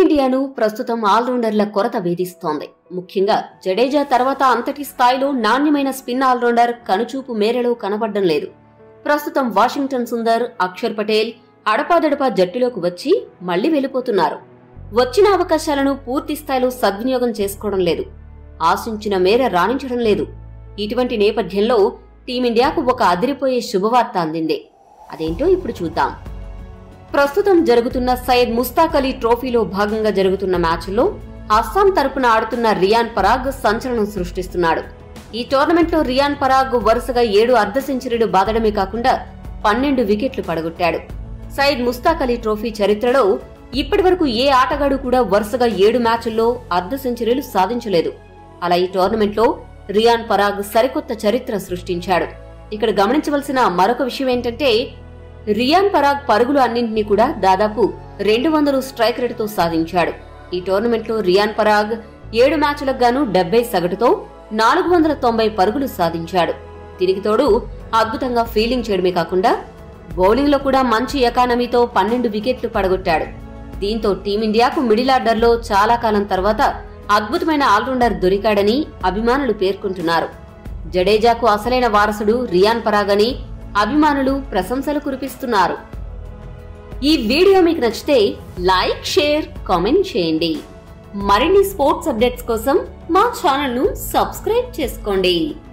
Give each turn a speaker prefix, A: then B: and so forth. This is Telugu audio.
A: టీమిండియాను ప్రస్తుతం ఆల్రౌండర్ల కొరత వేధిస్తోంది ముఖ్యంగా జడేజా తర్వాత అంతటి స్థాయిలో నాణ్యమైన స్పిన్ ఆల్రౌండర్ కనుచూపు మేరలో కనబడ్డం లేదు ప్రస్తుతం వాషింగ్టన్ సుందర్ అక్షర్ పటేల్ అడపాదడపా జట్టులోకి వచ్చి మళ్లీ వెళ్లిపోతున్నారు వచ్చిన అవకాశాలను పూర్తి స్థాయిలో సద్వినియోగం చేసుకోవడం లేదు ఆశించిన మేర రాణించడం లేదు ఇటువంటి నేపథ్యంలో టీమిండియాకు ఒక అదిరిపోయే శుభవార్త అందింది అదేంటో ఇప్పుడు చూద్దాం ప్రస్తుతం జరుగుతున్న సయ్యద్ ముస్తాక్ అలీ ట్రోఫీలో భాగంగా జరుగుతున్న మ్యాచ్లో అస్సాం తరపున ఆడుతున్న రియాన్ పరాగ్ సంచలనం సృష్టిస్తున్నాడు ఈ టోర్నమెంట్లో రియాన్ పరాగ్ వరుసగా ఏడు అర్ధ సెంచరీలు బాదడమే కాకుండా పన్నెండు వికెట్లు పడగొట్టాడు సయ్యద్ ముస్తాక్ అలీ ట్రోఫీ చరిత్రలో ఇప్పటివరకు ఏ ఆటగాడు కూడా వరుసగా ఏడు మ్యాచుల్లో అర్ధ సెంచరీలు సాధించలేదు అలా ఈ టోర్నమెంట్లో రియాన్ పరాగ్ సరికొత్త చరిత్ర సృష్టించాడు ఇక్కడ గమనించవలసిన మరొక విషయం ఏంటంటే రియాన్ పరాగ్ పరుగులు అన్నింటినీ కూడా దాదాపు రెండు వందలు స్ట్రైక్ రేటుతో సాధించాడు ఈ టోర్నమెంట్లో రియాన్ పరాగ్ ఏడు మ్యాచ్లకు గాను డెబ్బై సగటుతో నాలుగు వందల తొంభై పరుగులు సాధించాడు దీనికి తోడు అద్భుతంగా ఫీల్డింగ్ చేయడమే కాకుండా బౌలింగ్ లో కూడా మంచి ఎకానమీతో పన్నెండు వికెట్లు పడగొట్టాడు దీంతో టీమిండియాకు మిడిల్ ఆర్డర్లో చాలా కాలం తర్వాత అద్భుతమైన ఆల్రౌండర్ దొరికాడని అభిమానులు పేర్కొంటున్నారు జడేజాకు అసలైన వారసుడు రియాన్ పరాగ్ అని అభిమానులు ప్రశంసలు కురిపిస్తున్నారు ఈ వీడియో మీకు నచ్చితే లైక్ షేర్ కామెంట్ చేయండి మరిన్ని స్పోర్ట్స్ అప్డేట్స్ కోసం మా ఛానల్ ను సబ్స్క్రైబ్ చేసుకోండి